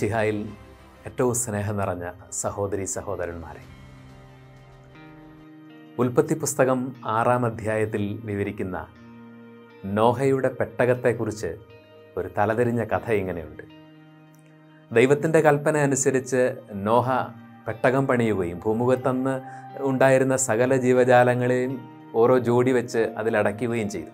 മിശിഹായിൽ ഏറ്റവും സ്നേഹം നിറഞ്ഞ സഹോദരി സഹോദരന്മാരെ ഉൽപ്പത്തി പുസ്തകം ആറാം അധ്യായത്തിൽ വിവരിക്കുന്ന നോഹയുടെ പെട്ടകത്തെക്കുറിച്ച് ഒരു തലതിരിഞ്ഞ കഥ ഇങ്ങനെയുണ്ട് ദൈവത്തിൻ്റെ കൽപ്പന അനുസരിച്ച് നോഹ പെട്ടകം പണിയുകയും ഭൂമുഖത്തന്ന് ഉണ്ടായിരുന്ന സകല ജീവജാലങ്ങളെയും ഓരോ ജോഡി വെച്ച് അതിലടയ്ക്കുകയും ചെയ്തു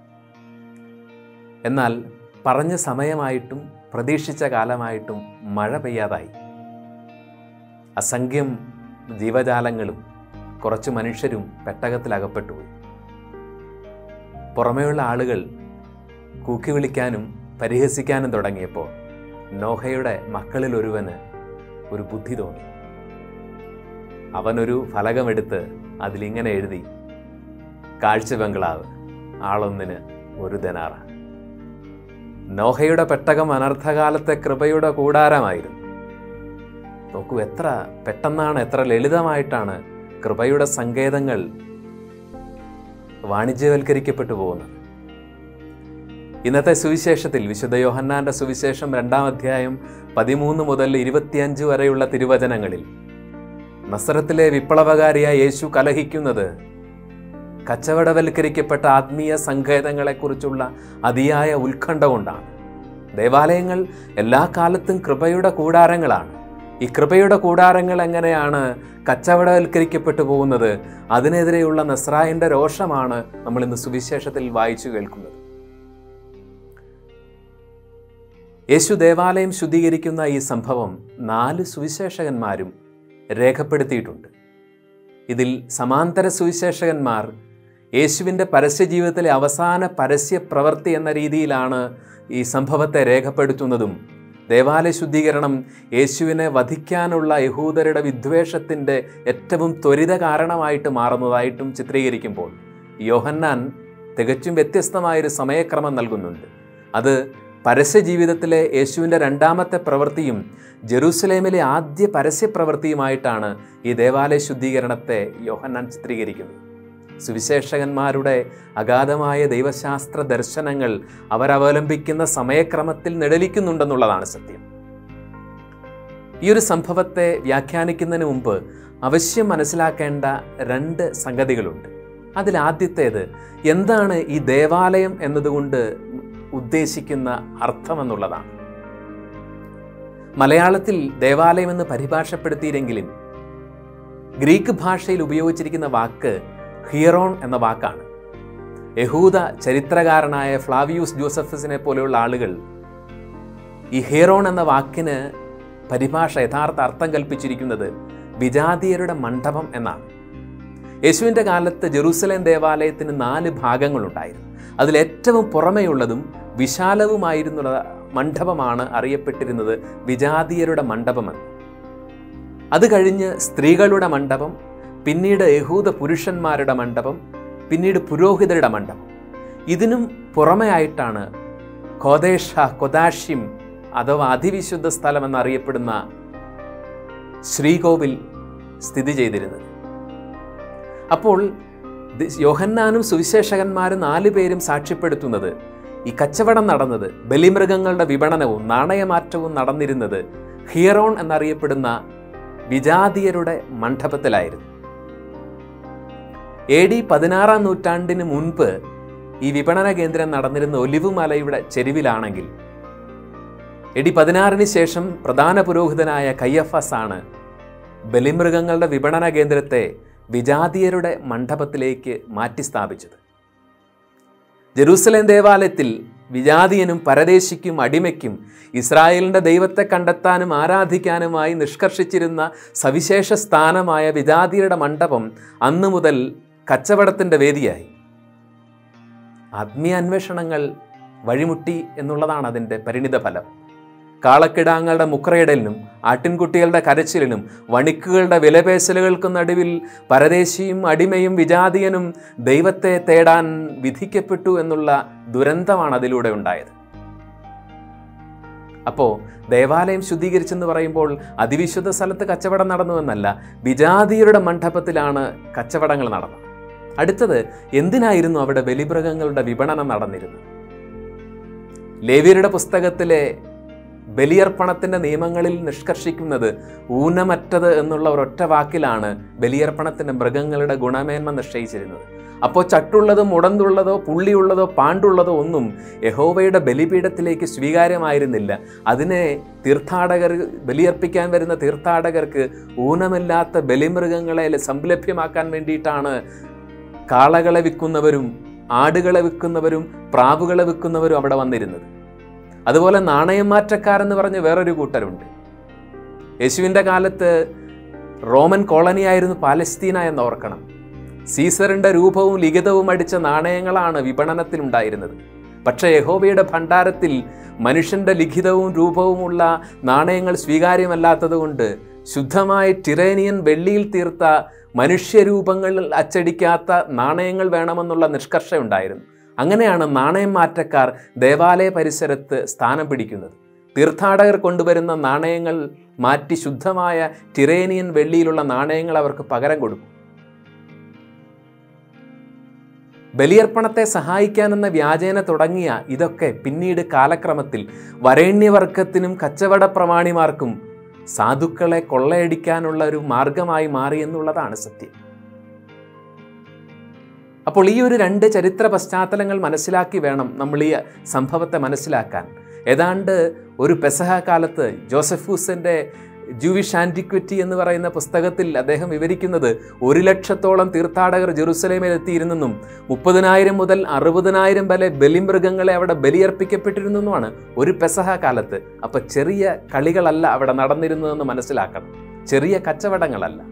എന്നാൽ പറഞ്ഞ സമയമായിട്ടും പ്രതീക്ഷിച്ച കാലമായിട്ടും മഴ പെയ്യാതായി അസംഖ്യം ജീവജാലങ്ങളും കുറച്ച് മനുഷ്യരും പെട്ടകത്തിൽ അകപ്പെട്ടുപോയി പുറമേയുള്ള ആളുകൾ കൂക്കി വിളിക്കാനും പരിഹസിക്കാനും തുടങ്ങിയപ്പോൾ നോഹയുടെ മക്കളിൽ ഒരുവന് ഒരു ബുദ്ധി തോന്നി അവനൊരു ഫലകമെടുത്ത് അതിലിങ്ങനെ എഴുതി കാഴ്ച ബംഗ്ലാവ് ആളൊന്നിന് ഒരു ദനാറ നോഹയുടെ പെട്ടകം അനർത്ഥകാലത്തെ കൃപയുടെ കൂടാരമായിരുന്നു നോക്കൂ എത്ര പെട്ടെന്നാണ് എത്ര ലളിതമായിട്ടാണ് കൃപയുടെ സങ്കേതങ്ങൾ വാണിജ്യവൽക്കരിക്കപ്പെട്ടു പോകുന്നത് ഇന്നത്തെ സുവിശേഷത്തിൽ വിശുദ്ധ യോഹന്നാന്റെ സുവിശേഷം രണ്ടാം അധ്യായം പതിമൂന്ന് മുതൽ ഇരുപത്തിയഞ്ച് വരെയുള്ള തിരുവചനങ്ങളിൽ നസ്രത്തിലെ വിപ്ലവകാരിയായ യേശു കലഹിക്കുന്നത് കച്ചവടവൽക്കരിക്കപ്പെട്ട ആത്മീയ സങ്കേതങ്ങളെക്കുറിച്ചുള്ള അതിയായ ഉത്കണ്ഠ കൊണ്ടാണ് ദേവാലയങ്ങൾ എല്ലാ കാലത്തും കൃപയുടെ കൂടാരങ്ങളാണ് ഈ കൃപയുടെ കൂടാരങ്ങൾ എങ്ങനെയാണ് കച്ചവടവൽക്കരിക്കപ്പെട്ടു പോകുന്നത് അതിനെതിരെയുള്ള നസ്രായന്റെ രോഷമാണ് നമ്മൾ ഇന്ന് സുവിശേഷത്തിൽ വായിച്ചു കേൾക്കുന്നത് യേശു ദേവാലയം ശുദ്ധീകരിക്കുന്ന ഈ സംഭവം നാല് സുവിശേഷകന്മാരും രേഖപ്പെടുത്തിയിട്ടുണ്ട് ഇതിൽ സമാന്തര സുവിശേഷകന്മാർ യേശുവിൻ്റെ പരസ്യജീവിതത്തിലെ അവസാന പരസ്യ പ്രവൃത്തി എന്ന രീതിയിലാണ് ഈ സംഭവത്തെ രേഖപ്പെടുത്തുന്നതും ദേവാലയ ശുദ്ധീകരണം യേശുവിനെ വധിക്കാനുള്ള യഹൂദരുടെ വിദ്വേഷത്തിൻ്റെ ഏറ്റവും ത്വരിത കാരണമായിട്ട് മാറുന്നതായിട്ടും ചിത്രീകരിക്കുമ്പോൾ യോഹന്നാൻ തികച്ചും വ്യത്യസ്തമായൊരു സമയക്രമം നൽകുന്നുണ്ട് അത് പരസ്യ ജീവിതത്തിലെ യേശുവിൻ്റെ രണ്ടാമത്തെ പ്രവൃത്തിയും ജെറൂസലേമിലെ ആദ്യ പരസ്യ പ്രവൃത്തിയുമായിട്ടാണ് ഈ ദേവാലയ ശുദ്ധീകരണത്തെ യോഹന്നാൻ ചിത്രീകരിക്കുന്നത് സുവിശേഷകന്മാരുടെ അഗാധമായ ദൈവശാസ്ത്ര ദർശനങ്ങൾ അവരവലംബിക്കുന്ന സമയക്രമത്തിൽ നിഴലിക്കുന്നുണ്ടെന്നുള്ളതാണ് സത്യം ഈ ഒരു സംഭവത്തെ വ്യാഖ്യാനിക്കുന്നതിന് മുമ്പ് അവശ്യം മനസ്സിലാക്കേണ്ട രണ്ട് സംഗതികളുണ്ട് അതിലാദ്യത്തേത് എന്താണ് ഈ ദേവാലയം എന്നതുകൊണ്ട് ഉദ്ദേശിക്കുന്ന അർത്ഥമെന്നുള്ളതാണ് മലയാളത്തിൽ ദേവാലയം എന്ന് പരിഭാഷപ്പെടുത്തിയില്ലെങ്കിലും ഗ്രീക്ക് ഭാഷയിൽ ഉപയോഗിച്ചിരിക്കുന്ന വാക്ക് ഹിയറോൺ എന്ന വാക്കാണ് യഹൂദ ചരിത്രകാരനായ ഫ്ലാവിയൂസ് ജോസഫസിനെ പോലെയുള്ള ആളുകൾ ഈ ഹിയറോൺ എന്ന വാക്കിന് പരിഭാഷ യഥാർത്ഥ അർത്ഥം കൽപ്പിച്ചിരിക്കുന്നത് വിജാതീയരുടെ മണ്ഡപം എന്നാണ് യേശുവിൻ്റെ കാലത്ത് ജെറൂസലേം ദേവാലയത്തിന് നാല് ഭാഗങ്ങളുണ്ടായിരുന്നു അതിലേറ്റവും പുറമെയുള്ളതും വിശാലവുമായിരുന്നുള്ള മണ്ഡപമാണ് അറിയപ്പെട്ടിരുന്നത് വിജാതീയരുടെ മണ്ഡപമെന്ന് അത് കഴിഞ്ഞ് സ്ത്രീകളുടെ മണ്ഡപം പിന്നീട് യഹൂദ പുരുഷന്മാരുടെ മണ്ഡപം പിന്നീട് പുരോഹിതരുടെ മണ്ഡപം ഇതിനും പുറമെയായിട്ടാണ് കോദേശ കൊദാഷ്യം അഥവാ അതിവിശുദ്ധ സ്ഥലം എന്നറിയപ്പെടുന്ന ശ്രീകോവിൽ സ്ഥിതി ചെയ്തിരുന്നത് അപ്പോൾ യോഹന്നാനും സുവിശേഷകന്മാരും നാലു പേരും സാക്ഷ്യപ്പെടുത്തുന്നത് ഈ കച്ചവടം നടന്നത് ബലിമൃഗങ്ങളുടെ വിപണനവും നാണയമാറ്റവും നടന്നിരുന്നത് ഹിയറോൺ എന്നറിയപ്പെടുന്ന വിജാതീയരുടെ മണ്ഡപത്തിലായിരുന്നു എ ഡി പതിനാറാം നൂറ്റാണ്ടിന് മുൻപ് ഈ വിപണന കേന്ദ്രം നടന്നിരുന്ന ഒലിവ് മലയുടെ ചെരുവിലാണെങ്കിൽ എ ഡി പതിനാറിന് ശേഷം പ്രധാന പുരോഹിതനായ കയ്യഫസ് ആണ് ബലിമൃഗങ്ങളുടെ വിപണന കേന്ദ്രത്തെ വിജാതീയരുടെ മണ്ഡപത്തിലേക്ക് മാറ്റി സ്ഥാപിച്ചത് ജെറൂസലേം ദേവാലയത്തിൽ വിജാതീയനും പരദേശിക്കും അടിമയ്ക്കും ഇസ്രായേലിൻ്റെ ദൈവത്തെ കണ്ടെത്താനും ആരാധിക്കാനുമായി നിഷ്കർഷിച്ചിരുന്ന സവിശേഷ സ്ഥാനമായ വിജാതിയുടെ മണ്ഡപം അന്നു മുതൽ കച്ചവടത്തിൻ്റെ വേദിയായി ആത്മീയ അന്വേഷണങ്ങൾ വഴിമുട്ടി എന്നുള്ളതാണ് അതിൻ്റെ പരിണിത ഫലം കാളക്കിടാങ്ങളുടെ മുക്രയിടലിനും ആട്ടിൻകുട്ടികളുടെ കരച്ചിലിനും വണിക്കുകളുടെ വിലപേശലുകൾക്കും നടുവിൽ പരദേശിയും അടിമയും വിജാതീയനും ദൈവത്തെ തേടാൻ വിധിക്കപ്പെട്ടു എന്നുള്ള ദുരന്തമാണ് അതിലൂടെ ഉണ്ടായത് അപ്പോൾ ദേവാലയം ശുദ്ധീകരിച്ചെന്ന് പറയുമ്പോൾ അതിവിശുദ്ധ സ്ഥലത്ത് കച്ചവടം നടന്നുവെന്നല്ല വിജാതീയരുടെ മണ്ഡപത്തിലാണ് കച്ചവടങ്ങൾ നടന്നത് അടുത്തത് എന്തിനായിരുന്നു അവിടെ ബലിമൃഗങ്ങളുടെ വിപണനം നടന്നിരുന്നത് ലേവ്യരുടെ പുസ്തകത്തിലെ ബലിയർപ്പണത്തിൻ്റെ നിയമങ്ങളിൽ നിഷ്കർഷിക്കുന്നത് ഊനമറ്റത് എന്നുള്ള ഒരൊറ്റ വാക്കിലാണ് ബലിയർപ്പണത്തിൻ്റെ മൃഗങ്ങളുടെ ഗുണമേന്മ നിശ്ചയിച്ചിരുന്നത് അപ്പോൾ ചട്ടുള്ളതോ മുടന്തുള്ളതോ പുള്ളിയുള്ളതോ പാണ്ടുള്ളതോ ഒന്നും യഹോവയുടെ ബലിപീഠത്തിലേക്ക് സ്വീകാര്യമായിരുന്നില്ല അതിനെ തീർത്ഥാടകർ ബലിയർപ്പിക്കാൻ വരുന്ന തീർത്ഥാടകർക്ക് ഊനമില്ലാത്ത ബലിമൃഗങ്ങളെ സംലഭ്യമാക്കാൻ വേണ്ടിയിട്ടാണ് കാളകളെ വിൽക്കുന്നവരും ആടുകളെ വിൽക്കുന്നവരും പ്രാവുകളെ വിൽക്കുന്നവരും അവിടെ വന്നിരുന്നത് അതുപോലെ നാണയം മാറ്റക്കാരെന്ന് പറഞ്ഞ് വേറൊരു കൂട്ടരുണ്ട് യേശുവിൻ്റെ കാലത്ത് റോമൻ കോളനിയായിരുന്നു പാലസ്തീന എന്ന് ഓർക്കണം സീസറിന്റെ രൂപവും ലിഖിതവും അടിച്ച നാണയങ്ങളാണ് വിപണനത്തിലുണ്ടായിരുന്നത് പക്ഷേ യഹോവയുടെ ഭണ്ഡാരത്തിൽ മനുഷ്യന്റെ ലിഖിതവും രൂപവുമുള്ള നാണയങ്ങൾ സ്വീകാര്യമല്ലാത്തതുകൊണ്ട് ശുദ്ധമായ ടിറേനിയൻ വെള്ളിയിൽ തീർത്ത മനുഷ്യരൂപങ്ങൾ അച്ചടിക്കാത്ത നാണയങ്ങൾ വേണമെന്നുള്ള നിഷ്കർഷയുണ്ടായിരുന്നു അങ്ങനെയാണ് നാണയം മാറ്റക്കാർ ദേവാലയ പരിസരത്ത് സ്ഥാനം പിടിക്കുന്നത് തീർത്ഥാടകർ കൊണ്ടുവരുന്ന നാണയങ്ങൾ മാറ്റി ശുദ്ധമായ ടിറേനിയൻ വെള്ളിയിലുള്ള നാണയങ്ങൾ അവർക്ക് പകരം കൊടുക്കും ബലിയർപ്പണത്തെ സഹായിക്കാനെന്ന വ്യാജേന തുടങ്ങിയ ഇതൊക്കെ പിന്നീട് കാലക്രമത്തിൽ വരേണ്യവർഗത്തിനും കച്ചവട പ്രമാണിമാർക്കും സാധുക്കളെ കൊള്ളയടിക്കാനുള്ള ഒരു മാർഗമായി മാറി എന്നുള്ളതാണ് സത്യം അപ്പോൾ ഈ ഒരു രണ്ട് ചരിത്ര പശ്ചാത്തലങ്ങൾ മനസ്സിലാക്കി വേണം നമ്മൾ ഈ സംഭവത്തെ മനസ്സിലാക്കാൻ ഏതാണ്ട് ഒരു പെസഹ കാലത്ത് ജോസഫൂസിൻ്റെ ജൂവിഷ് ആൻറ്റിക്വിറ്റി എന്ന് പറയുന്ന പുസ്തകത്തിൽ അദ്ദേഹം വിവരിക്കുന്നത് ഒരു ലക്ഷത്തോളം തീർത്ഥാടകർ ജെറുസലേമിൽ എത്തിയിരുന്നെന്നും മുപ്പതിനായിരം മുതൽ അറുപതിനായിരം വരെ ബലിമൃഗങ്ങളെ അവിടെ ബലിയർപ്പിക്കപ്പെട്ടിരുന്നെന്നുമാണ് ഒരു പെസഹ കാലത്ത് അപ്പം ചെറിയ കളികളല്ല അവിടെ നടന്നിരുന്നതെന്ന് മനസ്സിലാക്കണം ചെറിയ കച്ചവടങ്ങളല്ല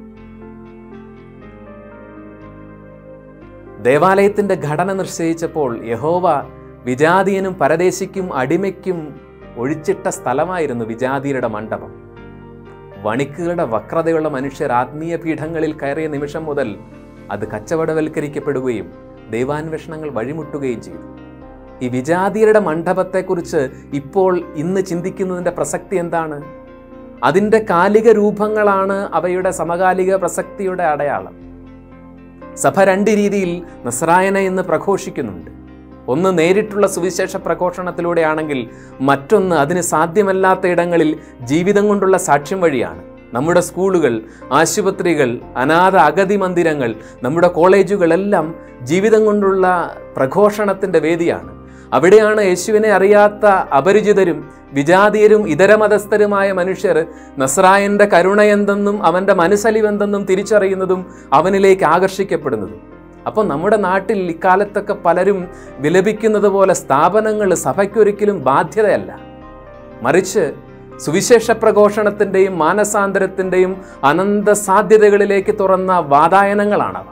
ദേവാലയത്തിന്റെ ഘടന നിശ്ചയിച്ചപ്പോൾ യഹോവ വിജാതീയനും പരദേശിക്കും അടിമയ്ക്കും ഒഴിച്ചിട്ട സ്ഥലമായിരുന്നു വിജാതീയരുടെ മണ്ഡപം വണിക്കുകളുടെ വക്രതയുള്ള മനുഷ്യർ ആത്മീയ പീഠങ്ങളിൽ കയറിയ നിമിഷം മുതൽ അത് കച്ചവടവൽക്കരിക്കപ്പെടുകയും ദൈവാന്വേഷണങ്ങൾ വഴിമുട്ടുകയും ചെയ്തു ഈ വിജാതീയരുടെ മണ്ഡപത്തെക്കുറിച്ച് ഇപ്പോൾ ഇന്ന് ചിന്തിക്കുന്നതിൻ്റെ പ്രസക്തി എന്താണ് അതിൻ്റെ കാലിക രൂപങ്ങളാണ് അവയുടെ സമകാലിക പ്രസക്തിയുടെ അടയാളം സഭ രണ്ട് രീതിയിൽ നസ്രായന എന്ന് പ്രഘോഷിക്കുന്നുണ്ട് ഒന്ന് നേരിട്ടുള്ള സുവിശേഷ പ്രഘോഷണത്തിലൂടെയാണെങ്കിൽ മറ്റൊന്ന് അതിന് സാധ്യമല്ലാത്ത ഇടങ്ങളിൽ ജീവിതം കൊണ്ടുള്ള സാക്ഷ്യം വഴിയാണ് നമ്മുടെ സ്കൂളുകൾ ആശുപത്രികൾ അനാഥ അഗതി മന്ദിരങ്ങൾ നമ്മുടെ കോളേജുകളെല്ലാം ജീവിതം കൊണ്ടുള്ള പ്രഘോഷണത്തിൻ്റെ വേദിയാണ് അവിടെയാണ് യേശുവിനെ അറിയാത്ത അപരിചിതരും വിജാതീയരും ഇതര മതസ്ഥരുമായ മനുഷ്യർ നസ്രായന്റെ കരുണയെന്തെന്നും അവൻ്റെ മനസ്സലിവെന്തെന്നും തിരിച്ചറിയുന്നതും അവനിലേക്ക് ആകർഷിക്കപ്പെടുന്നതും അപ്പോൾ നമ്മുടെ നാട്ടിൽ ഇക്കാലത്തൊക്കെ പലരും വിലപിക്കുന്നത് പോലെ സ്ഥാപനങ്ങൾ സഭയ്ക്കൊരിക്കലും ബാധ്യതയല്ല മറിച്ച് സുവിശേഷ പ്രഘോഷണത്തിൻ്റെയും മാനസാന്തരത്തിൻ്റെയും അനന്ത സാധ്യതകളിലേക്ക് തുറന്ന വാതായനങ്ങളാണവ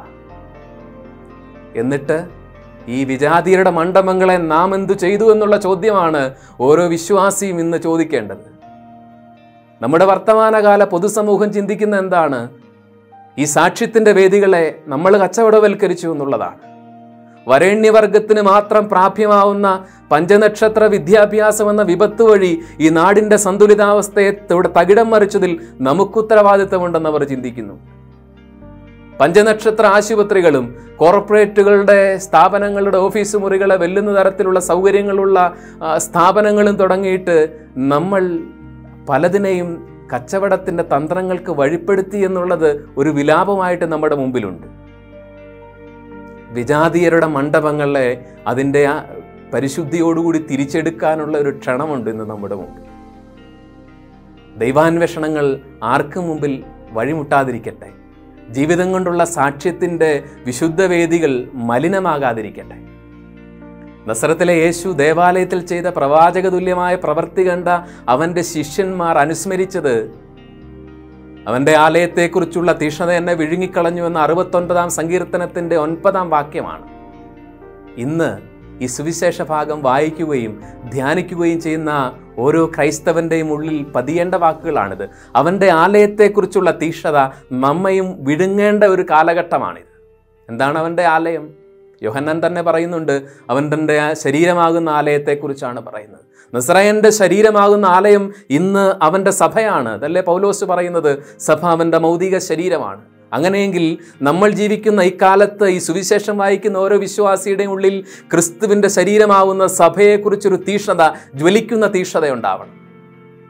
എന്നിട്ട് ഈ വിജാതിയരുടെ മണ്ഡപങ്ങളെ നാം എന്തു ചെയ്തു എന്നുള്ള ചോദ്യമാണ് ഓരോ വിശ്വാസിയും ഇന്ന് ചോദിക്കേണ്ടത് നമ്മുടെ വർത്തമാനകാല പൊതുസമൂഹം ചിന്തിക്കുന്ന എന്താണ് ഈ സാക്ഷ്യത്തിന്റെ വേദികളെ നമ്മൾ കച്ചവടവൽക്കരിച്ചു എന്നുള്ളതാണ് വരേണ്യവർഗത്തിന് മാത്രം പ്രാപ്യമാവുന്ന പഞ്ചനക്ഷത്ര വിദ്യാഭ്യാസം എന്ന വിപത്ത് വഴി ഈ നാടിന്റെ സന്തുലിതാവസ്ഥയെ ഇവിടെ തകിടം മറിച്ചതിൽ നമുക്കുത്തരവാദിത്തമുണ്ടെന്ന് അവർ ചിന്തിക്കുന്നു പഞ്ചനക്ഷത്ര ആശുപത്രികളും കോർപ്പറേറ്റുകളുടെ സ്ഥാപനങ്ങളുടെ ഓഫീസ് മുറികളെ വെല്ലുന്ന തരത്തിലുള്ള സൗകര്യങ്ങളുള്ള ആ, സ്ഥാപനങ്ങളും തുടങ്ങിയിട്ട് നമ്മൾ പലതിനെയും കച്ചവടത്തിൻ്റെ തന്ത്രങ്ങൾക്ക് വഴിപ്പെടുത്തി എന്നുള്ളത് ഒരു വിലാപമായിട്ട് നമ്മുടെ മുമ്പിലുണ്ട് വിജാതീയരുടെ മണ്ഡപങ്ങളെ അതിൻ്റെ ആ പരിശുദ്ധിയോടുകൂടി തിരിച്ചെടുക്കാനുള്ള ഒരു ക്ഷണമുണ്ട് ഇന്ന് നമ്മുടെ മുമ്പിൽ ദൈവാന്വേഷണങ്ങൾ ആർക്കും മുമ്പിൽ വഴിമുട്ടാതിരിക്കട്ടെ ജീവിതം കൊണ്ടുള്ള സാക്ഷ്യത്തിൻ്റെ വിശുദ്ധ വേദികൾ മലിനമാകാതിരിക്കട്ടെ നസ്രത്തിലെ യേശു ദേവാലയത്തിൽ ചെയ്ത പ്രവാചക തുല്യമായ പ്രവൃത്തി കണ്ട അവൻ്റെ ശിഷ്യന്മാർ അനുസ്മരിച്ചത് അവൻ്റെ ആലയത്തെക്കുറിച്ചുള്ള തീഷ്ണത എന്നെ വിഴുങ്ങിക്കളഞ്ഞു എന്ന അറുപത്തൊൻപതാം സങ്കീർത്തനത്തിൻ്റെ ഒൻപതാം വാക്യമാണ് ഇന്ന് ഈ സുവിശേഷ ഭാഗം വായിക്കുകയും ധ്യാനിക്കുകയും ചെയ്യുന്ന ഓരോ ക്രൈസ്തവൻ്റെയും ഉള്ളിൽ പതിയേണ്ട വാക്കുകളാണിത് അവൻ്റെ ആലയത്തെക്കുറിച്ചുള്ള തീഷ്ണത നമ്മയും വിഴുങ്ങേണ്ട ഒരു കാലഘട്ടമാണിത് എന്താണ് അവൻ്റെ ആലയം യോഹന്നാൻ തന്നെ പറയുന്നുണ്ട് അവൻ തൻ്റെ ആ ശരീരമാകുന്ന ആലയത്തെക്കുറിച്ചാണ് പറയുന്നത് നസ്രയൻ്റെ ശരീരമാകുന്ന ആലയം ഇന്ന് അവൻ്റെ സഭയാണ് അതല്ലേ പൗലോസ് പറയുന്നത് സഭ അവൻ്റെ മൗതിക ശരീരമാണ് അങ്ങനെയെങ്കിൽ നമ്മൾ ജീവിക്കുന്ന ഇക്കാലത്ത് ഈ സുവിശേഷം വായിക്കുന്ന ഓരോ വിശ്വാസിയുടെയും ഉള്ളിൽ ക്രിസ്തുവിൻ്റെ ശരീരമാവുന്ന സഭയെക്കുറിച്ചൊരു തീഷ്ണത ജ്വലിക്കുന്ന തീഷ്ണത ഉണ്ടാവണം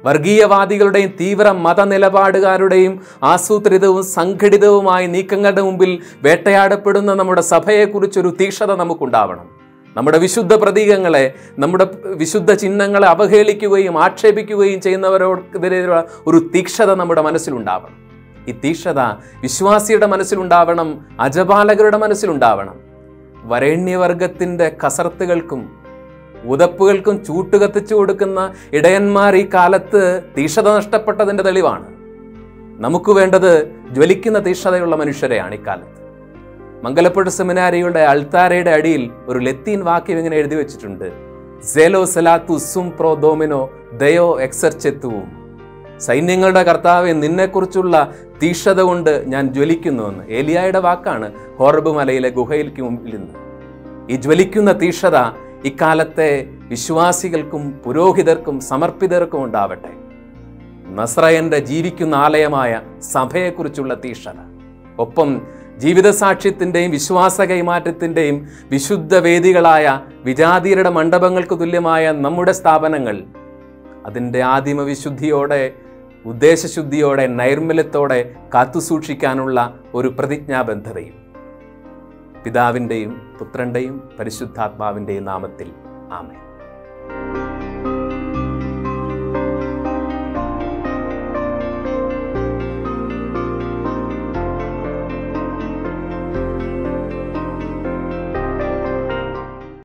വർഗീയവാദികളുടെയും തീവ്ര മതനിലപാടുകാരുടെയും ആസൂത്രിതവും സംഘടിതവുമായ നീക്കങ്ങളുടെ മുമ്പിൽ വേട്ടയാടപ്പെടുന്ന നമ്മുടെ സഭയെക്കുറിച്ചൊരു തീക്ഷണത നമുക്കുണ്ടാവണം നമ്മുടെ വിശുദ്ധ പ്രതീകങ്ങളെ നമ്മുടെ വിശുദ്ധ ചിഹ്നങ്ങളെ അവഹേളിക്കുകയും ആക്ഷേപിക്കുകയും ചെയ്യുന്നവരോക്കെതിരെയുള്ള ഒരു തീക്ഷണത നമ്മുടെ മനസ്സിലുണ്ടാവണം ഈ തീക്ഷണത വിശ്വാസിയുടെ മനസ്സിലുണ്ടാവണം അജപാലകരുടെ മനസ്സിലുണ്ടാവണം വരേണ്യവർഗത്തിൻ്റെ കസർത്തുകൾക്കും ഉതപ്പുകൾക്കും ചൂട്ടുകത്തിച്ചു കൊടുക്കുന്ന ഇടയന്മാർ ഈ കാലത്ത് തീക്ഷണത നഷ്ടപ്പെട്ടതിൻ്റെ തെളിവാണ് നമുക്ക് വേണ്ടത് ജ്വലിക്കുന്ന തീക്ഷണതയുള്ള മനുഷ്യരെയാണ് ഇക്കാലത്ത് മംഗലപ്പുഴ സെമിനാരിയുടെ അൾത്താരയുടെ അടിയിൽ ഒരു ലത്തീൻ വാക്യം ഇങ്ങനെ എഴുതി വെച്ചിട്ടുണ്ട് സെലോ സെലാത്തു സും പ്രോ ദോമിനോ ദയോ എക്സർച്ചെത്തുവും സൈന്യങ്ങളുടെ കർത്താവെ നിന്നെക്കുറിച്ചുള്ള തീക്ഷത കൊണ്ട് ഞാൻ ജ്വലിക്കുന്നുവെന്ന് ഏലിയായുടെ വാക്കാണ് ഹോറബ് മലയിലെ ഗുഹയിലേക്ക് മുമ്പിൽ നിന്ന് ഈ ജ്വലിക്കുന്ന തീക്ഷത ഇക്കാലത്തെ വിശ്വാസികൾക്കും പുരോഹിതർക്കും സമർപ്പിതർക്കും ഉണ്ടാവട്ടെ നസ്രയന്റെ ജീവിക്കുന്ന ആലയമായ സഭയെക്കുറിച്ചുള്ള തീക്ഷണ ഒപ്പം ജീവിതസാക്ഷ്യത്തിൻ്റെയും വിശ്വാസ കൈമാറ്റത്തിൻ്റെയും വിശുദ്ധ വേദികളായ വിജാതീയരുടെ മണ്ഡപങ്ങൾക്ക് തുല്യമായ നമ്മുടെ സ്ഥാപനങ്ങൾ അതിൻ്റെ ആദിമ വിശുദ്ധിയോടെ ഉദ്ദേശശുദ്ധിയോടെ നൈർമല്യത്തോടെ കാത്തുസൂക്ഷിക്കാനുള്ള ഒരു പ്രതിജ്ഞാബദ്ധതയും പിതാവിൻ്റെയും പുത്രൻ്റെയും പരിശുദ്ധാത്മാവിൻ്റെയും നാമത്തിൽ ആമേ